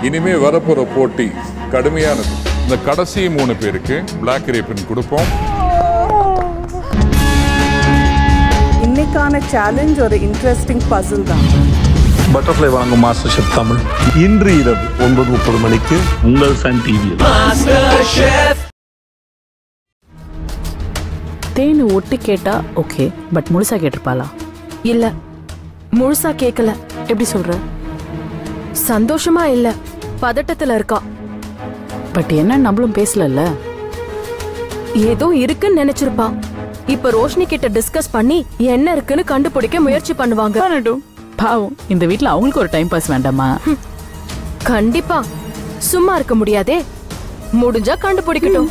இனிமே வரப்போற போட்டி கடுமையானது இந்த கடைசி மூணு பேருக்கு பிளாக் ரேப்பின் கொடுப்போம் இன்னைக்கான சேலஞ்ச் ஒரு இன்ட்ரெஸ்டிங் பசில் தான் பட்டர்ஃப்ளை வழங்கும் மாஸ்டர் ஷெஃப் தமிழ் இன்று இரவு ஒன்பது முப்பது மணிக்கு உங்கள் சன் டிவியில் தேனு ஒட்டு கேட்டா ஓகே பட் முழுசா கேட்டிருப்பாளா இல்ல முழுசா கேக்கல எப்படி சொல்ற சந்தோஷமா இல்ல பதட்டத்துல இருக்கா பட் என்ன நம்மளும் பேசலல்ல ஏதோ இருக்குன்னு நினைச்சிருப்பா இப்ப ரோஷினி கிட்ட டிஸ்கஸ் பண்ணி என்ன இருக்குன்னு கண்டுபிடிக்க முயற்சி பண்ணுவாங்க பண்ணட்டும் பாவம் இந்த வீட்ல அவங்களுக்கு ஒரு டைம் பாஸ் வேண்டாமா கண்டிப்பா சும்மா இருக்க முடியாதே முடிஞ்சா கண்டுபிடிக்கட்டும்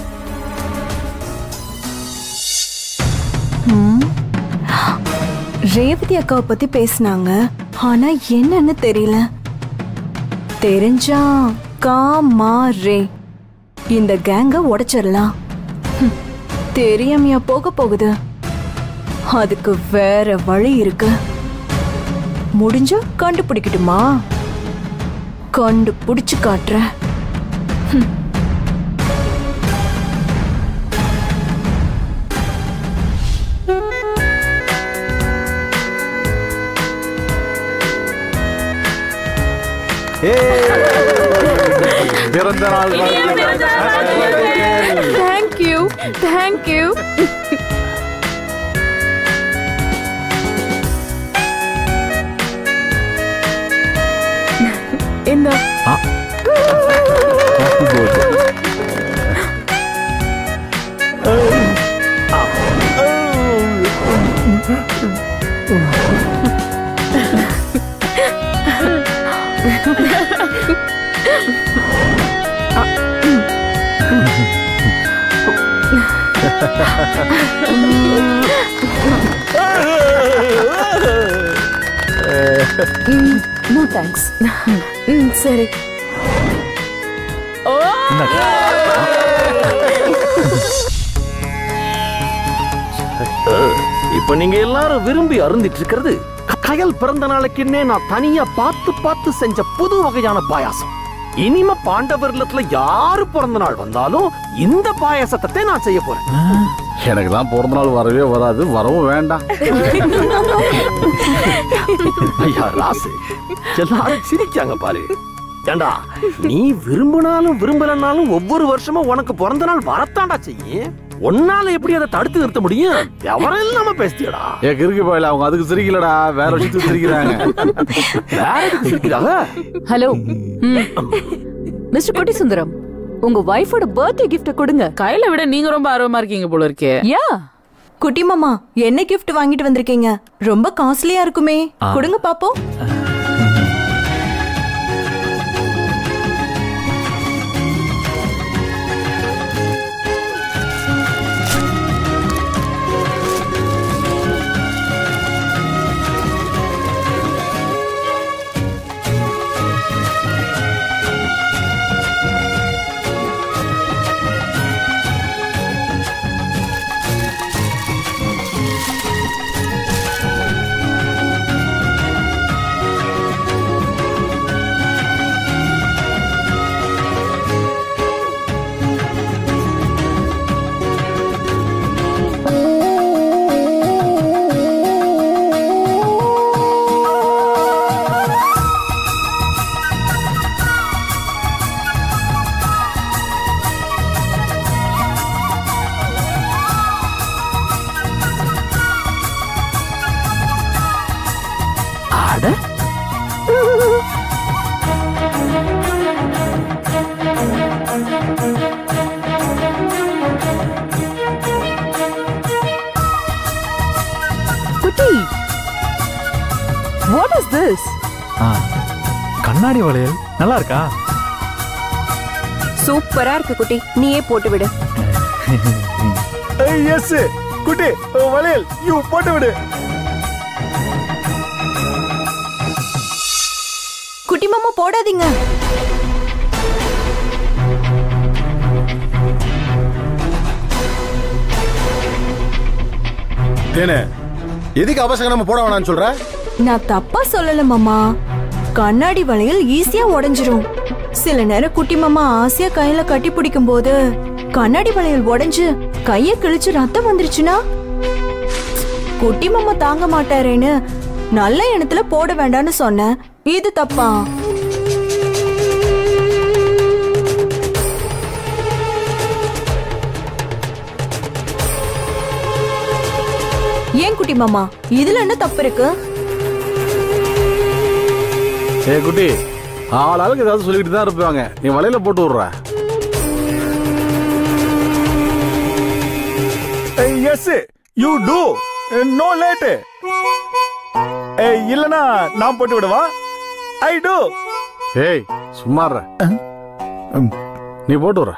ரேவதி அக்காவை பத்தி பேசினாங்க ஆனா என்னன்னு தெரியல தெரிஞ்சா கா மா ரே இந்த கேங்க உடைச்சிடலாம் ஹம், தெரியாமையா போக போகுது அதுக்கு வேற வழி இருக்கு முடிஞ்சா கண்டுபிடிக்கட்டுமா கண்டுபிடிச்சு காட்டுறேன் பிறந்த நாள் தேங்க்யூ தேங்க்யூ இந்த நோ தேங்க்ஸ் ம், சரி இப்ப நீங்க எல்லாரும் விரும்பி அருந்திட்டு இருக்கிறது க- கயல் பிறந்த நாளைக்குன்னே நான் தனியா பார்த்து பார்த்து செஞ்ச புது வகையான பாயாசம் இனிமே பாண்டவர் இல்லத்துல யாரு பிறந்த நாள் வந்தாலும் இந்த பாயாசத்தை நான் செய்ய போறேன் எனக்கு தான் பிறந்த நாள் வரவே வராது வரவும் வேண்டாம் ஐயா ராசு எல்லாரும் சிரிக்காங்க பாரு ஏண்டா நீ விரும்பினாலும் விரும்பலனாலும் ஒவ்வொரு வருஷமும் உனக்கு பிறந்த நாள் வரத்தாண்டா செய்யும் உன்னால எப்படி அதை தடுத்து நிறுத்த முடியும் எவரும் இல்லாம பேசியடா ஏ கிறுக்கு போயில அவங்க அதுக்கு சிரிக்கலடா வேற விஷயத்துக்கு சிரிக்கிறாங்க வேற எதுக்கு சிரிக்கிறாங்க ஹலோ மிஸ்டர் கொட்டி சுந்தரம் உங்க ஒய்ஃபோட பர்த்டே கிஃப்ட் கொடுங்க கையில விட நீங்க ரொம்ப ஆர்வமா இருக்கீங்க போல இருக்கே யா குட்டி மாமா என்ன கிஃப்ட் வாங்கிட்டு வந்திருக்கீங்க ரொம்ப காஸ்ட்லியா இருக்குமே கொடுங்க பாப்போம் அட குட்டி வாட் இஸ் திஸ் கண்ணாடி வளையல் நல்லா இருக்கா சூப்பரா இருக்கு குட்டி நீயே போட்டு விடு எஸ் குட்டி வளையல் யூ போட்டு விடு குட்டி மாமா போடாதீங்க தேனே எதுக்கு அவசரம் நம்ம போட வேணாம்னு சொல்ற நான் தப்பா சொல்லல மாமா கண்ணாடி வளையல் ஈஸியா உடைஞ்சிரும் சில நேரம் குட்டி மாமா ஆசையா கையில கட்டி பிடிக்கும் போது கண்ணாடி வளையல் உடைஞ்சு கைய கிழிச்சு ரத்தம் வந்துருச்சுன்னா குட்டி மாமா தாங்க மாட்டாரேன்னு நல்ல எண்ணத்துல போட வேண்டாம்னு சொன்னேன் இது தப்பா ஏன் குட்டி மாமா இதுல என்ன தப்பு இருக்கு ஏ குட்டி ஆள் ஆளுக்கு ஏதாவது சொல்லிக்கிட்டு தான் இருப்பாங்க நீ வலையில போட்டு விடுற yes you too no late இல்லனா நான் போட்டு விடவா ஐ டூ ஏய் சும்மா இருடா. நீ போட்டு விடுற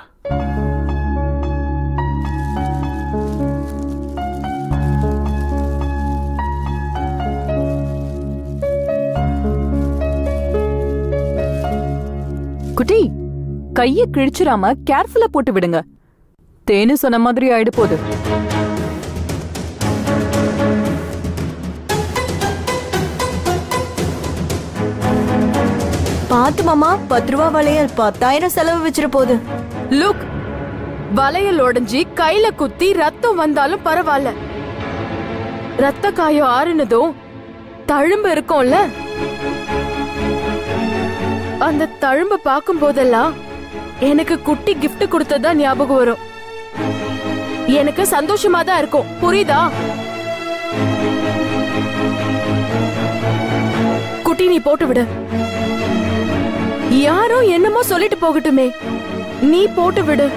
குட்டி கைய கிழிச்சிராம கேர்ஃபுல்லா போட்டு விடுங்க தேனு சொன்ன மாதிரி ஆயிடு போகுது பாத்து மாமா பத்து ரூபா வளையல் பத்தாயிரம் செலவு வச்சிரு போகுது லுக் வளையல் உடைஞ்சி கையில குத்தி ரத்தம் வந்தாலும் பரவாயில்ல ரத்த காயம் ஆறுனதும் தழும்பு இருக்கும்ல அந்த தழும்ப பார்க்கும் போதெல்லாம் எனக்கு குட்டி gift கொடுத்ததா ஞாபகம் வரும் எனக்கு சந்தோஷமா தான் இருக்கும் புரியுதா குட்டி நீ போட்டு விடு யாரோ என்னமோ சொல்லிட்டு போகட்டுமே நீ போட்டு விடு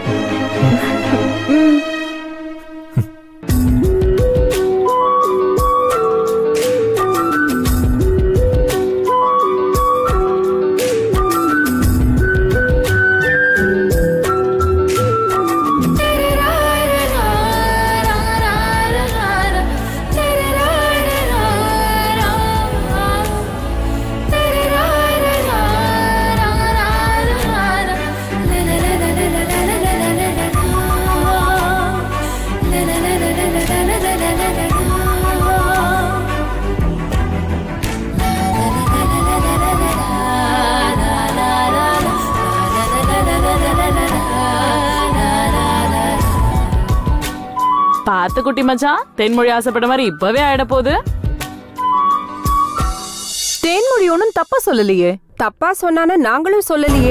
ம். பார்த்து குட்டி மச்சான் தென்மொழி ஆசைப்பட்ட மாதிரி இப்பவே ஆயிட போகுது தேன்மொழி ஒன்னும் தப்பா சொல்லலையே தப்பா சொன்னானா நாங்களும் சொல்லலையே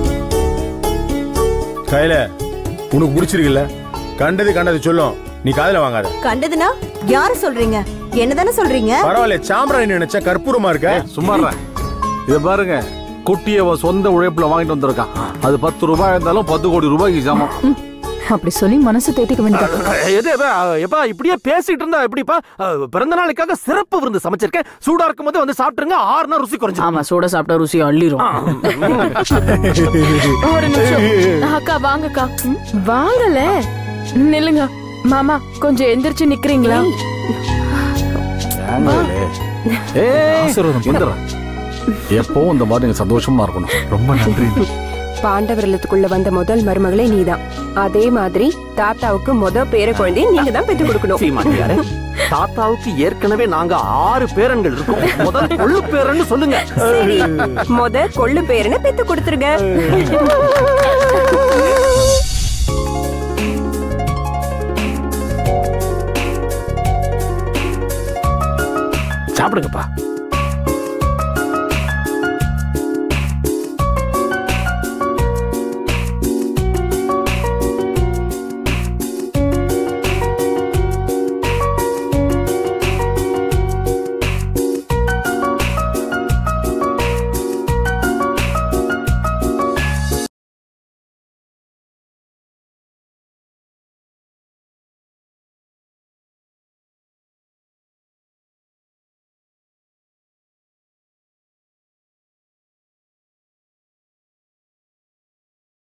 கையில உனக்கு பிடிச்சிருக்குல்ல கண்டது கண்டது சொல்லும் நீ காதுல வாங்காத கண்டதுனா யார சொல்றீங்க என்னதானே சொல்றீங்க பரவாயில்ல சாம்பிராணி நினைச்சா கற்பூரமா இருக்க சும்மா இருடா. இத பாருங்க குட்டியை அவன் சொந்த உழைப்புல வாங்கிட்டு வந்திருக்கான் அது பத்து ரூபாய் இருந்தாலும் பத்து கோடி ரூபாய்க்கு சமம் அப்படி சொல்லி மனசு தேத்திக்க வேண்டியது எது எப்பா, எப்பா இப்படியே பேசிட்டு இருந்தா எப்படிப்பா அஹ், பிறந்த நாளைக்காக சிறப்பு விருந்து சமைச்சிருக்கேன் சூடா இருக்கும் போது வந்து சாப்பிட்டுருங்க ஆறுனா ருசி குறைஞ்சு ஆமா சூட சாப்பிட்டா ருசி அள்ளிரும் ஒரு நிமிஷம் அக்கா வாங்கக்கா வாங்கல நில்லுங்க மாமா கொஞ்சம் எந்திரிச்சு நிக்கிறீங்களா எந்திரா எப்பவும் இந்த மாதிரி நீங்க சந்தோஷமா இருக்கணும் ரொம்ப நன்றி பாண்டவர் இல்லத்துக்குள்ள வந்த முதல் மருமகளே நீதான் அதே மாதிரி தாத்தாவுக்கு முத பேர குழந்தைய நீங்க தான் பெத்து கொடுக்கணும் சீமாட்டியாரே தாத்தாவுக்கு ஏற்கனவே நாங்க ஆறு பேரன்கள் இருக்கோம் முதல் கொள்ளு பேரன்னு சொல்லுங்க சரி முத கொள்ளு பேரனை பெத்து கொடுத்துருங்க சாப்பிடுங்கப்பா